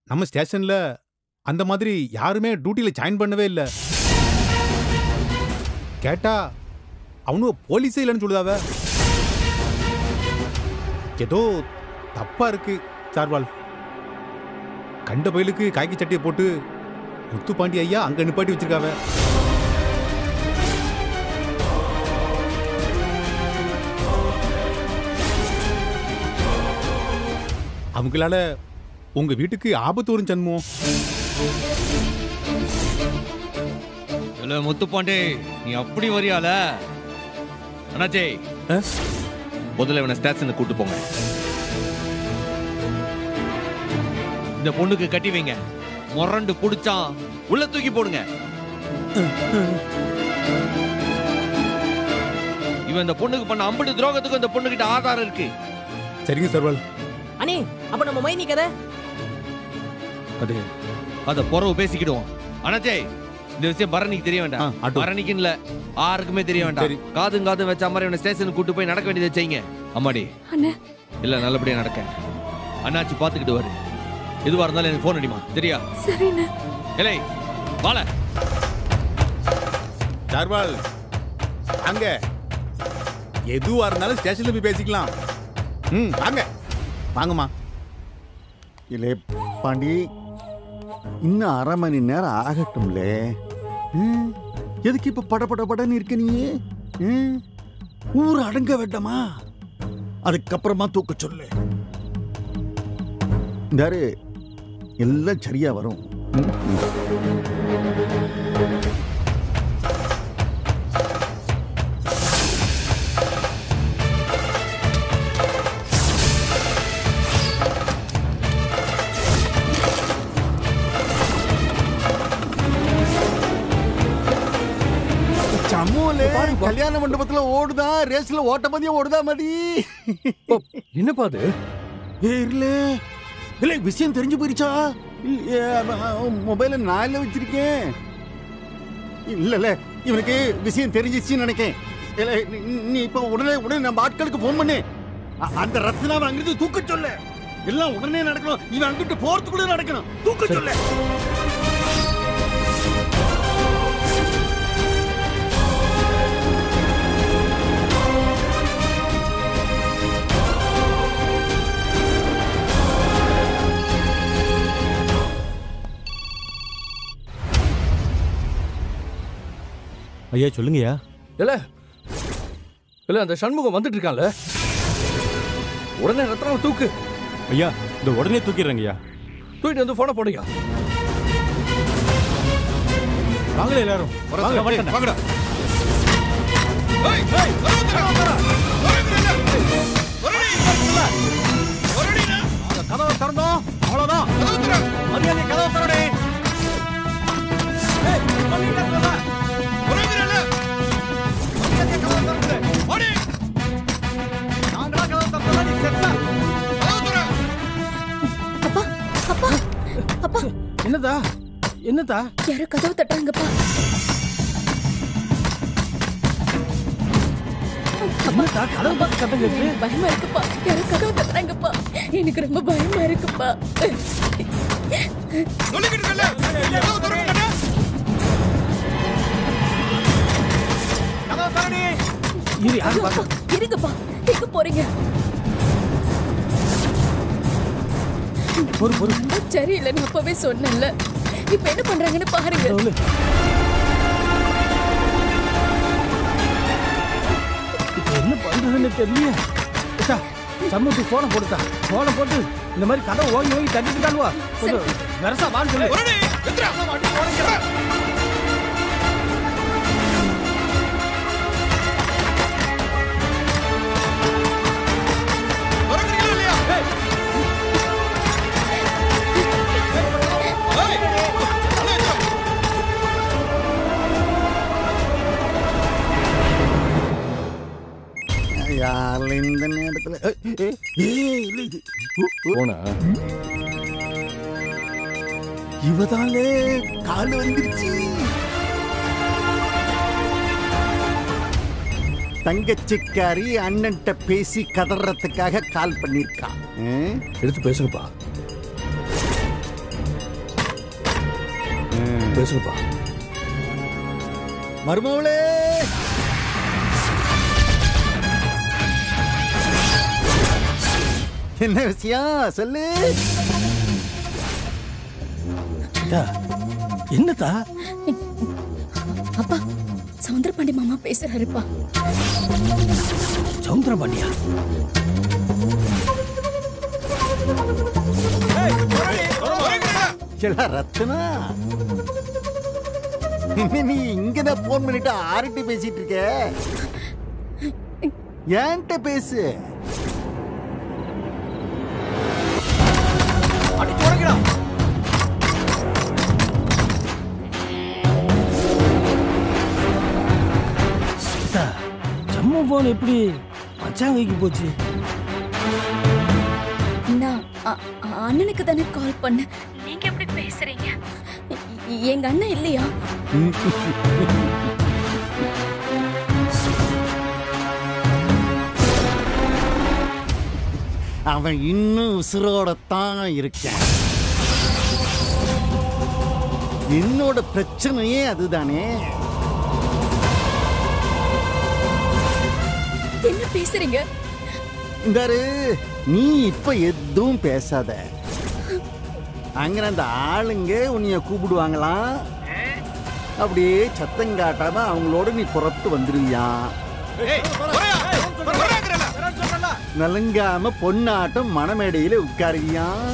நம்ம ஸ்டேஷன்ல அந்த மாதிரி யாருமே டியூட்டில ஜாயின் பண்ணவே இல்ல கேட்டா அவனு போலீஸே இல்லைன்னு சொல்லுதாவ ஏதோ தப்பா இருக்கு சார்வால் கண்ட பயலுக்கு காய்க்கு சட்டையை போட்டு முத்துப்பாண்டி ஐயா அங்க நிப்பாட்டி வச்சிருக்காவ அவங்களால உங்க வீட்டுக்கு ஆபத்து வரும் சண்முகம் இல்ல முத்துப்பாண்டே நீ அப்படி வரியால அண்ணாச்சே ஆ? முதல்ல இவனை ஸ்டேஷனுக்கு கூட்டு போங்க இந்த பொண்ணுக்கு கட்டி வைங்க முரண்டு புடிச்சான் உள்ள தூக்கி போடுங்க இவன் இந்த பொண்ணுக்கு பண்ண அம்பது துரோகத்துக்கு இந்த பொண்ணுகிட்ட ஆதாரம் இருக்கு சரிங்க சர்வால் அண்ணே அப்ப நம்ம மைனி கதை அது அத பொறவு பேசிக்கிடுவோம் அண்ணாச்சே இந்த விஷயம் பரணிக்கு தெரிய ஆ, வேண்டாம் ஆட்டும். பரணிக்குன்னு இல்ல யாருக்குமே தெரிய வேண்டாம் சரி. காதும் காதும் வச்ச மாதிரி இவனை ஸ்டேஷனுக்கு கூட்டு போய் நடக்க வேண்டியதை செய்யுங்க அம்மாடி அண்ணே இல்ல நல்லபடியா நடக்க அண்ணாச்சி பாத்துக்கிட்டு வாரு எதுவா இருந்தாலும் எனக்கு போன் அடிமா சரியா சரிண்ணே இலை வாழ சார்வால் வாங்க எதுவா இருந்தாலும் ஸ்டேஷன்ல போய் பேசிக்கலாம் ம் வாங்க வாங்கம்மா இல்லே பாண்டி இன்னும் அரை மணி நேரம் ஆகட்டும்ல ம், எதுக்கு இப்ப பட பட படன்னு இருக்க நீ ம், ஊர் அடங்க வேண்டாமா அதுக்கப்புறமா தூக்க சொல்லு இந்தாரு எல்லாம் சரியா வரும் ம், ம். சம்முல கல்யாண மண்டபத்துல ஓடுதா ரேஸ்ல ஓட்டப்பதியம் ஓடுதா மதி என்னப்பா அது ஏய், இல்ல இல்ல விஷயம் தெரிஞ்சு போயிருச்சா மொபைல நான் இல்ல வச்சிருக்கேன் இல்ல இல்ல இவனுக்கு விஷயம் தெரிஞ்சிச்சுன்னு நினைக்கேன் இல்ல, நீ- நீ இப்ப உடனே உடனே நம்ம ஆட்களுக்கு போன் பண்ணு அ- அந்த ரத்னாவை அங்கிருந்து தூக்க சொல்ல எல்லாம் உடனே நடக்கணும் இவன் அங்கிட்டு போறதுக்குள்ள நடக்கணும் தூக்க சொல்ல ஐயா சொல்லுங்கய்யா இல்ல இல்ல அந்த சண்முகம் வந்துட்டு இருக்கான்ல உடனே ரத்னாவை தூக்கு ஐயா இந்த உடனே தூக்கிடுறேங்கய்யா தூக்கிட்டு வந்து போன போடுங்க வாங்கல எல்லாரும் வாங்க, வந்துட்டேன். வாங்கடா கதவை திறந்தோம் அவ்வளவுதான் மரியாதை கதவை திறடே அப்பா அப்பா அப்பா என்னதா என்னதா யாரோ கதவு தட்டாங்கப்பா என்னதா கதவு பார்த்து சத்தம் கேட்குது எனக்கு பயமா இருக்குப்பா யாரோ கதவு தட்டுறாங்கப்பா எனக்கு ரொம்ப பயமா இருக்குப்பா இது யாரு அப்பா, இருங்கப்பா எங்க போறீங்க பொறு பொறு ரொம்ப சரியில்லைன்னு அப்பவே சொன்னேன்ல இப்ப என்ன பண்றாங்கன்னு பாருங்க சொல்லு இப்ப என்ன பண்றதுன்னு தெரியல அச்சா, சண்முகத்துக்கு போன போட்டுட்டா போன போட்டு இந்த மாதிரி கதை ஓங்கி ஓங்கி தட்டிக்கிட்டாலுவா கொஞ்சம் வெரசா வான்னு சொல்லு யாரில் இந்த நேரத்துல ஏய், ஏய், ஏய், இல்ல இது உ, உ, போனா இவதாலே கால் வந்துருச்சு தங்கச்சிக்காரி அண்ணன்ட்ட பேசி கதறதுக்காக கால் பண்ணிருக்கா எடுத்து பேசுங்கப்பா பேசுப்பா மருமவளே என்ன விஷயம் சொல்லு அத்தா, என்னத்தா அப்பா சவுந்தரபாண்டி மாமா பேசுறாருப்பா சவுந்தர பாண்டியா எல்லாம் ரத்னா என்ன நீ இங்கதான் போன் பண்ணிட்டு ஆர்கிட்ட பேசிட்டு இருக்க என்கிட்ட பேசு அத்தா, ஜம்மு போன் எப்படி மச்சான் கைக்கு போச்சு நான் அ- அண்ணனுக்கு தானே கால் பண்ணேன் நீங்க எப்படி பேசுறீங்க எ- எங்க அண்ணன் இல்லையா அவன் இன்னும் உசுரோடத்தான் இருக்கான் என்னோட பிரச்சனையே அதுதானே என்ன பேசுறீங்க இந்தாரு நீ இப்ப எதுவும் பேசாத அங்க அந்த ஆளுங்க உன்னைய கூப்பிடுவாங்களாம் அப்படியே சத்தம் காட்டாம அவங்களோட நீ புறப்பட்டு வந்துருவியான் நலங்காம பொன்னாட்டம் மணமேடையில உட்காருவியான்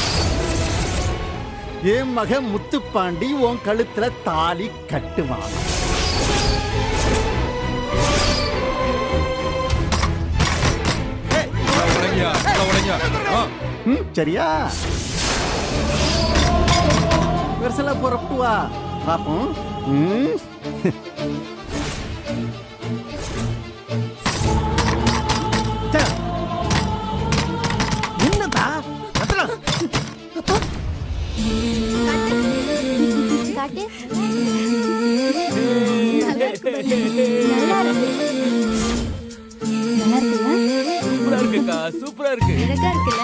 என் மகன் முத்துப்பாண்டி உன் கழுத்துல தாலி கட்டுவான் ம், சரியா பெருசலா புறப்பட்டு வா பாப்போம் ம். அத்தா, என்னத்தா ரத்னா, காட்டு நல்லா இருக்கு பாட்டி. நல்லா இருக்கு நல்லா இருக்குல்ல சூப்பரா இருக்குக்கா சூப்பரா இருக்கு அழகா இருக்குல்ல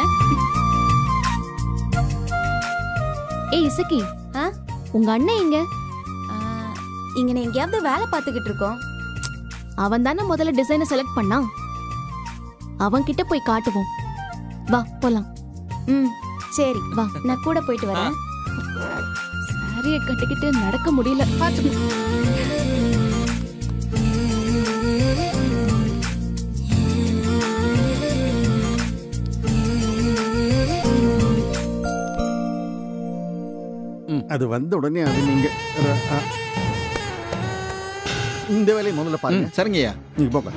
ஏய் இசக்கி ஆ? உங்க அண்ணன் எங்க ஆ, இங்க நான் எங்கேயாவது வேலை பார்த்துக்கிட்டு இருக்கோம் அவன் தானே முதல்ல டிசைனை செலக்ட் பண்ணான் அவன் கிட்ட போய் காட்டுவோம் வா போலாம் ம் சரி வா நான் கூட போயிட்டு வரேன் சாரிய கட்டிக்கிட்டு நடக்க முடியல அது வந்த உடனே அது நீங்க ர- அ. இந்த வேலையை முதல்ல பாருங்க சரிங்கய்யா நீங்க போங்க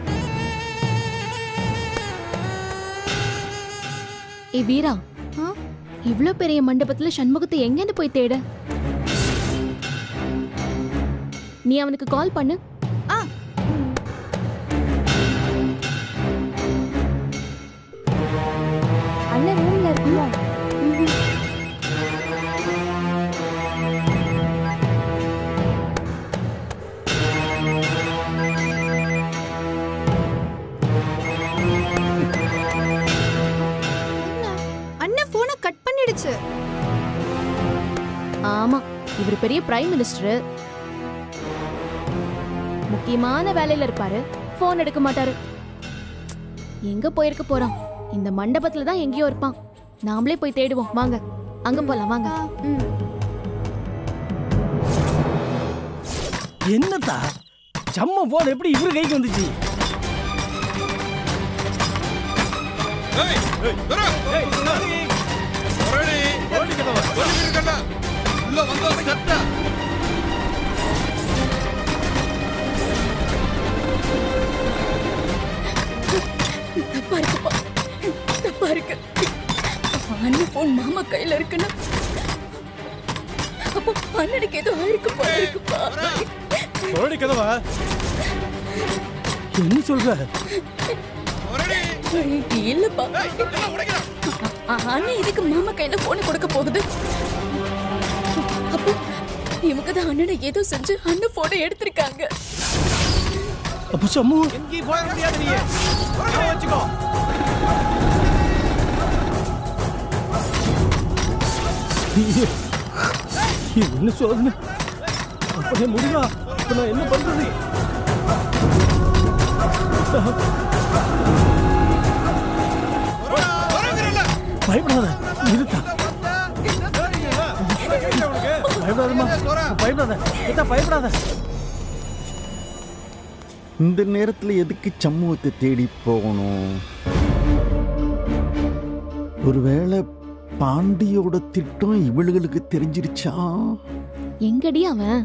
ஏய் வீரா ஆ? இவ்ளோ பெரிய மண்டபத்துல சண்முகத்தை எங்கேன்னு போய் தேட நீ அவனுக்கு கால் பண்ணு அண்ணன் ரூம்ல இருக்குமோ அண்ணன் போனை கட் பண்ணிடுச்சு ஆமா இவர் பெரிய பிரைம் மினிஸ்டர் முக்கியமான வேலையில இருப்பாரு போன் எடுக்க மாட்டாரு எங்க போயிருக்க போறான் இந்த மண்டபத்துல தான் எங்கேயோ இருப்பான் நாமளே போய் தேடுவோம் வாங்க அங்க போலாம் வாங்க என்னத்தா ஜம்மு போன் எப்படி இவரு கைக்கு வந்துச்சு தப்பா இருக்குப்பா தப்பா இருக்கு அண்ணன் போன் மாமா கையில இருக்குன்னா அப்போ அண்ணனுக்கு ஏதோ ஆயிருக்கு போல இருக்குப்பா ஓடி கதவா என்ன சொல்ற இல்லப்பா அ- அண்ணன் இதுக்கு மாமா கையில போனை கொடுக்க போகுது அப்போ இவங்க தான் அண்ணனை ஏதோ செஞ்சு அண்ணன் போனை எடுத்திருக்காங்க அப்ப சம்மு எங்கேயும் போயிட முடியாது நீ வச்சுக்கோ இது என்ன சோதனை அப்படியே முடியுமா இப்ப நான் என்ன பண்றது பயப்படாத இருக்கா பயப்படாதம்மா பயப்படாத ஏத்தா பயப்படாத இந்த நேரத்துல எதுக்கு சமூகத்தை தேடி போகணும் ஒருவேளை பாண்டியோட திட்டம் இவளுகளுக்கு தெரிஞ்சிருச்சா எங்கடி அவன்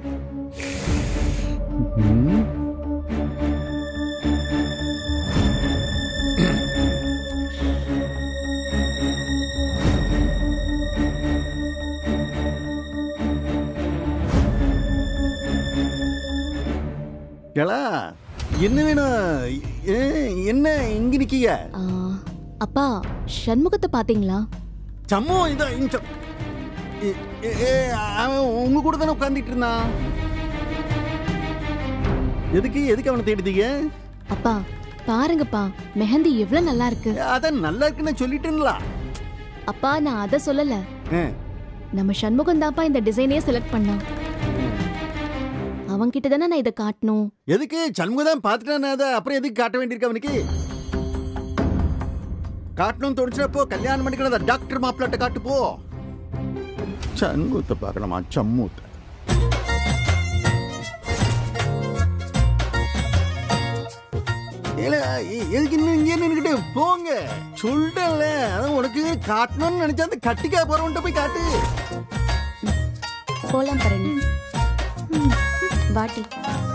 ம்? ஏலா என்ன வேணும் ஏ, என்ன இங்க நிக்கீங்க ஆ, அப்பா சண்முகத்தை பாத்தீங்களா சம்மோ இந்த இந்த ஏ, ஏ, ஏ, அவன் உங்க கூட தானே உட்கார்ந்துட்டு இருந்தான் எதுக்கு எதுக்கு அவனை தேடுதீங்க அப்பா பாருங்கப்பா மெஹந்தி எவ்வளவு நல்லா இருக்கு அதான் நல்லா இருக்குன்னு சொல்லிட்டேன்ல அப்பா நான் அத சொல்லல ஆ. நம்ம சண்முகம் தான்ப்பா இந்த டிசைனே செலக்ட் பண்ணான் அவன்கிட்ட தானே நான் இதை காட்டணும் எதுக்கு சண்முகம் தான் பார்த்துட்டானே அதை அப்புறம் எதுக்கு காட்ட வேண்டியிருக்கு அவனுக்கு காட்டணும்னு தோணுச்சுனா கல்யாணம் பண்ணிக்கிறத டாக்டர் மாப்பிள்ளட்ட காட்டு போ சண்முகத்தை பார்க்கலாமா சம்மூத்தை ஏல, எ- எதுக்கு இன்னும் இங்கே நின்னுக்கிட்டு போங்க சொல்லிட்டேன்ல அதான் உனக்கு காட்டணும்னு நினைச்சா அந்த கட்டிக்கா போறவன்ட்ட போய் காட்டு போலாம் பரணி ம், வாட்டி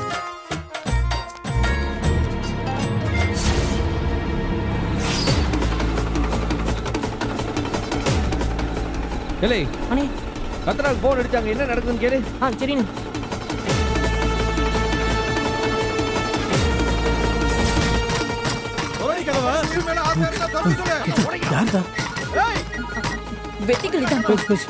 இல்லை அண்ணே கத்தனாக்கு போன் அடிச்சாங்க என்ன நடக்குதுன்னு கேளு ஆ சரிண்ணே யார்தா வெட்டிக்கிளி தான் பேசு பேசு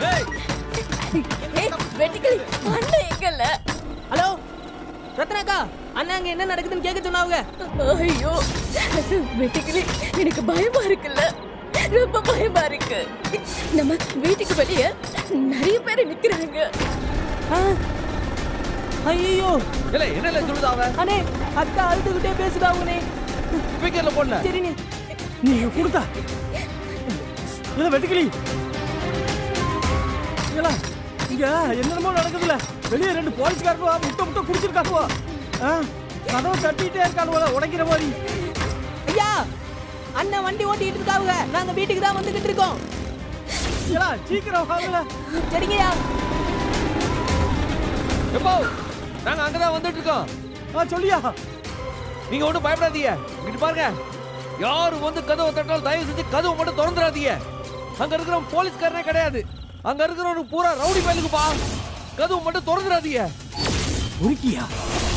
ஏய், வெட்டிக்கிளி அண்ணன் எங்கல்ல ஹலோ ரத்னாக்கா அண்ணா அங்க என்ன நடக்குதுன்னு கேட்க சொன்னாங்க ஐயோ வெட்டிக்கிளி எனக்கு பயமா இருக்குல்ல ரொம்ப பயமா இருக்கு நம்ம வீட்டுக்கு வெளியே நிறைய பேர் நிக்கிறாங்க ஐயோ இல்லை என்ன இல்லை சொல்லுதா அவன் அண்ணே அக்கா அழுதுகிட்டே பேசுதாங்கண்ணே ஸ்பீக்கர்ல போடல சரிண்ணே நீ கொடுத்தா இல்ல வெட்டுக்கிளி இல்ல இங்க என்னென்னமோ நடக்குதுல வெளியே ரெண்டு போலீஸ்காரங்க முட்டை முட்டை குடிச்சிருக்காங்க ஆ, கதவை தட்டிட்டே இருக்கானுவல உடைக்கிற மாதிரி ஐயா அண்ணன் வண்டி ஓட்டிட்டு இருக்காங்க நாங்க வீட்டுக்கு தான் வந்துகிட்டு இருக்கோம் இல்ல சீக்கிரம் வாங்கல சரிங்கய்யா எப்போ நாங்க அங்கதான் வந்துட்டு இருக்கோம் ஆ சொல்லியா நீங்க ஒண்ணும் பயப்படாதீங்க இங்கிட்டு பாருங்க யாரு வந்து கதவை தட்டாலும் தயவு செஞ்சு கதவை மட்டும் திறந்துடாதீங்க அங்க இருக்கிற போலீஸ்காரனே கிடையாது அங்க இருக்கிறவனுக்கு பூரா ரவுடி பயலுக்குப்பா கதவு மட்டும் திறந்துடாதீங்க உருக்கியா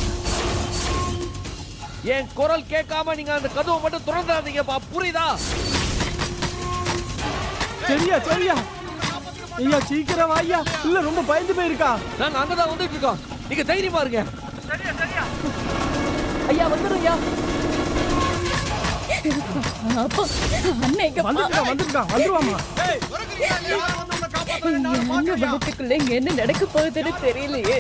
என் குரல் கேட்காம நீங்க அந்த கதவை மட்டும் திறந்துடாதீங்கப்பா புரியுதா சரியா சரியா ஐயா சீக்கிரம் வாய்யா இல்ல ரொம்ப பயந்து போயிருக்கா நாங்க அங்கதான் வந்துட்டு இருக்கோம் நீங்க தைரியமா இருங்க ஐயா வந்துடும் ஐயா அப்பா அண்ணன் எங்க வந்துருக்கா வந்துருக்கா வந்துருவாமா என்ன வீட்டுக்குள்ள இங்க என்ன நடக்க போகுதுன்னு தெரியலையே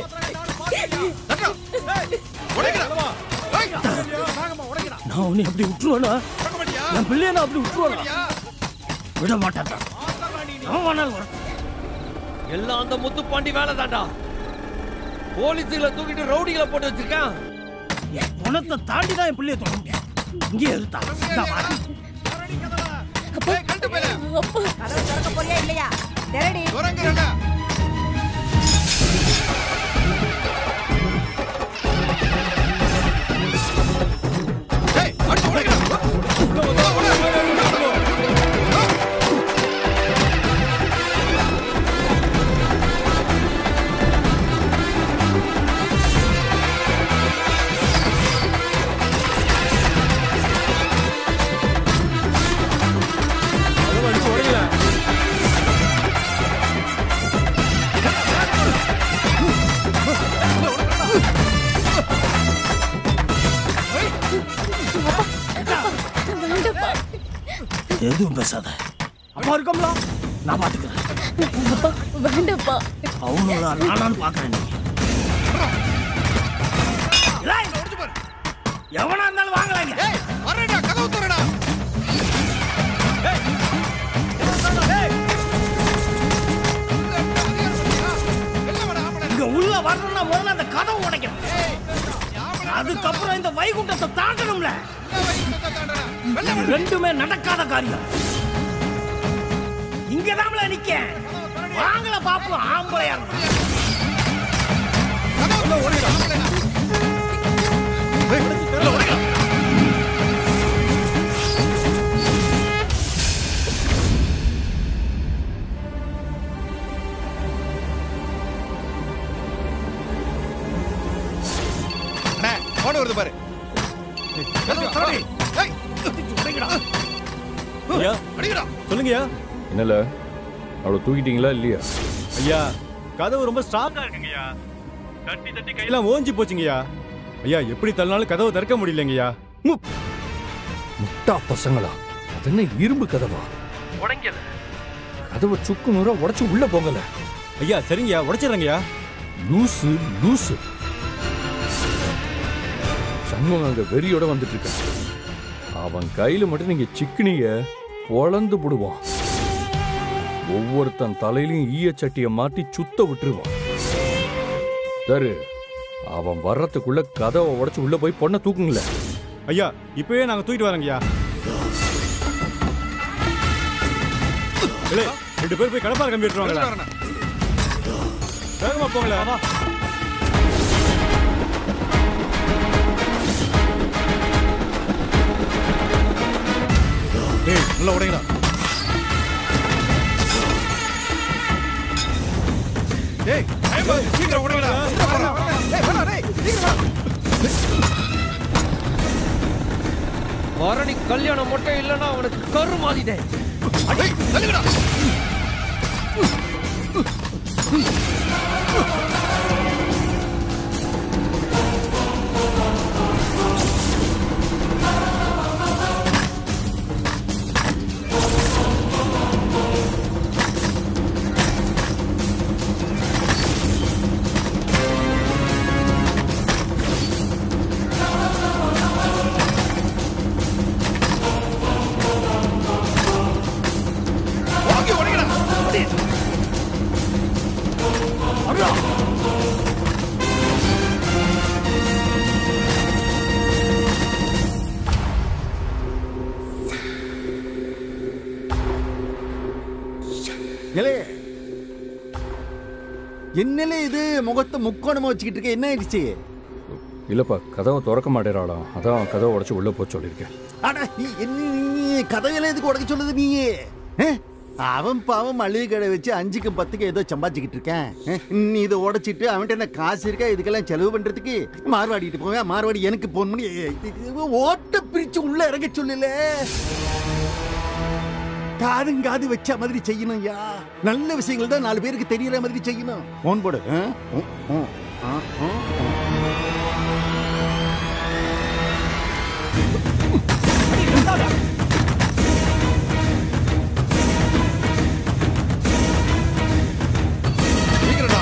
நான் உன்னை அப்படி விட்டுருவேனா என் பிள்ளைய நான் அப்படி விட்டுருவேனா விட மாட்டேன் அவன் வேணாலும் வரட்டும். எல்லாம் அந்த முத்துப்பாண்டி வேலை தாண்டா போலீஸுகளை தூக்கிட்டு ரவுடிகளை போட்டு வச்சிருக்கான் என் குணத்தை தாண்டி தான் என் பிள்ளைய தொட முடியும் இங்கே இருந்தா நான் வரேன். கதவு திறக்க போறியா இல்லையா திரடி கதவை அடிச்சு உடையல. வேண்டாப்பா எதுவும் பேசாத அப்பா இருக்கோம்ல நான் பாத்துக்கிறேன் அப்பா வேண்டாப்பா அவனுங்களா நானான்னு பாக்குறேன் நீ ஏய், எவனா இருந்தாலும் வாங்கலாங்க வரடா கதவு தரடா இங்க உள்ள வரணும்னா முதல்ல அந்த கதவு உடைக்கணும் அதுக்கப்புறம் இந்த வைகுண்டத்தை தாண்டணும்ல இது ரெண்டுமே நடக்காத காரியம் இங்கதான்ல நிக்க வாங்கல பாப்போம் ஆம்பளையா இருந்தா. போன வருது பாரு தரடி. ஏய், உடைங்கடா. ஐயா அடிக்கடா சொல்லுங்கய்யா என்னல அவளை தூக்கிட்டீங்களா இல்லையா ஐயா கதவு ரொம்ப ஸ்ட்ராங்கா இருக்குங்கய்யா தட்டி தட்டி கையெல்லாம் ஓஞ்சி போச்சுங்கய்யா ஐயா எப்படி தள்ளினாலும் கதவை திறக்க முடியலங்கய்யா முட்டா பசங்களா அது என்ன இரும்பு கதவா உடைங்கல கதவை சுக்கு நூறா உடைச்சு உள்ள போங்கல ஐயா சரிங்கய்யா உடைச்சிடுறேங்கய்யா லூசு லூசு சண்முகம் அங்க வெறியோட வந்துட்டு இருக்க அவன் கையில மட்டும் நீங்க சிக்கினிய பொழந்து புடுவான் ஒவ்வொருத்தன் தலையிலையும் ஈயச்சட்டியை மாட்டி சுத்த விட்டுருவான் சரு அவன் வர்றதுக்குள்ள கதவை உடைச்சு உள்ள போய் பொண்ணை தூக்குங்களேன் ஐயா இப்பவே நாங்க தூக்கிட்டு வரோங்கய்யா இல்லை, ரெண்டு பேர் போய் கடப்பார கம்பி எடுத்துருவாங்களா வேகமா போங்களா வா டேய் நல்லா உடைங்கடா டேய் டைம் ஆகுது, சீக்கிரம் உடைங்கடா டேய் வாடா டேய் சீக்கிரம் வா பரணி கல்யாணம் மட்டும் இல்லைன்னா அவனுக்கு கரு மாதிட்டேன் டேய் தள்ளுங்கடா வாங்கி உடைங்கடா ஏலே என்னலே இது முகத்தை முக்கோணமா வச்சுக்கிட்டு இருக்க என்ன ஆயிடுச்சு இல்லப்பா கதவை திறக்க மாட்டேறாளாம் அதான் கதவை உடைச்சு உள்ள போக சொல்லியிருக்கேன் அட நீ என்ன நீ கதையில எதுக்கு உடைக்க சொல்லுது நீ ஆ? அவன் பாவம் மளிகை கடை வச்சு அஞ்சுக்கு பத்துக்கு ஏதோ சம்பாதிச்சுக்கிட்டு இருக்கேன் ஆ? நீ இதை உடைச்சிட்டு அவன்கிட்ட என்ன காசு இருக்கா இதுக்கெல்லாம் செலவு பண்றதுக்கு மார்வாடிட்டு போவேன் மார்வாடி எனக்கு போன் பண்ணி இது ஓட்ட பிரிச்சு உள்ள இறங்க சொல்லல காதும் காது வச்ச மாதிரி செய்யணும் யா நல்ல விஷயங்கள் தான் நாலு பேருக்கு தெரியற மாதிரி செய்யணும் போன் போடு ஆ? உ, உ, ஆ, ஆ, ஆ. சீக்கிரம்டா.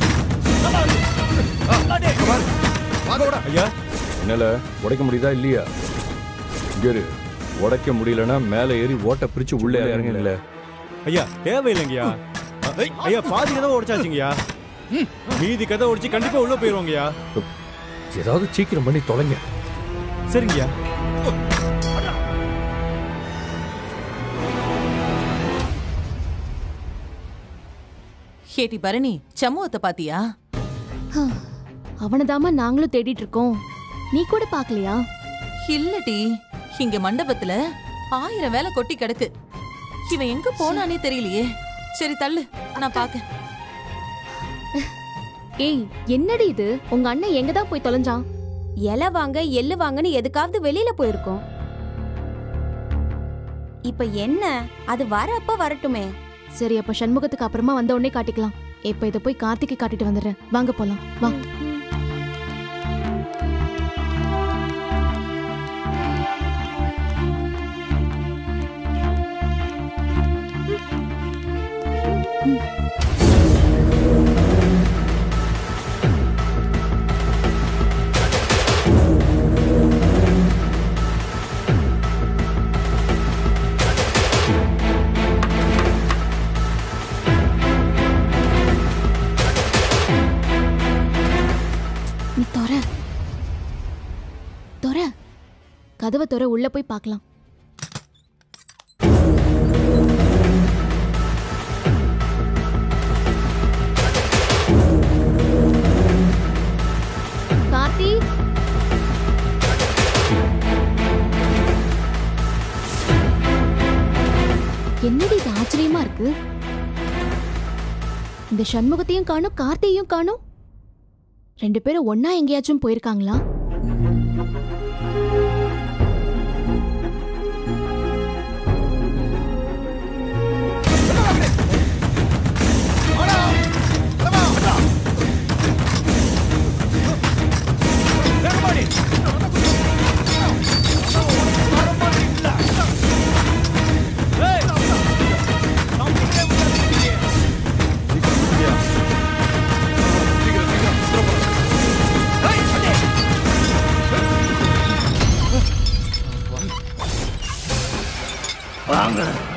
ஆ, இங்க பாரு. வாங்க விட. ஐயா என்னால உடைக்க முடியுதா இல்லையா இங்க இரு. உடைக்க முடியலன்னா மேலே ஏறி ஓட்டை பிரிச்சு உள்ளே இறங்குங்களே ஐயா தேவையில்லைங்கய்யா ஐ- ஐயா பாதி கதவை உடைச்சாச்சுங்கய்யா மீதி கதை உடைச்சு கண்டிப்பா உள்ள போயிருவாங்கய்யா ஏதாவது சீக்கிரம் பண்ணி தொலைங்க சரிங்கய்யா ஹேட்டி பரணி சமூகத்தை பாத்தியா அவனதாம்மா நாங்களும் தேடிட்டு இருக்கோம் நீ கூட பாக்கலையா இல்லடி இங்க மண்டபத்துல ஆயிரம் வேலை கொட்டி கிடக்கு இவன் எங்க போனானே தெரியலையே சரி தள்ளு நான் பாக்க ஏய் என்னடி இது உங்க அண்ணன் எங்க தான் போய் தொலைஞ்சான் இலை வாங்க எள்ளு வாங்கன்னு எதுக்காவது வெளியில போயிருக்கோம் இப்ப என்ன அது வர அப்ப வரட்டுமே சரி அப்ப சண்முகத்துக்கு அப்புறமா வந்த உடனே காட்டிக்கலாம் இப்ப இத போய் கார்த்திக்கு காட்டிட்டு வந்துடுறேன் வாங்க போலாம் வா ம். கதவை துற உள்ள போய் பார்க்கலாம் கார்த்தி என்னடி இது ஆச்சரியமா இருக்கு இந்த சண்முகத்தையும் காணும் கார்த்தியையும் காணும் ரெண்டு பேரும் ஒண்ணா எங்கேயாச்சும் போயிருக்காங்களா வாங்க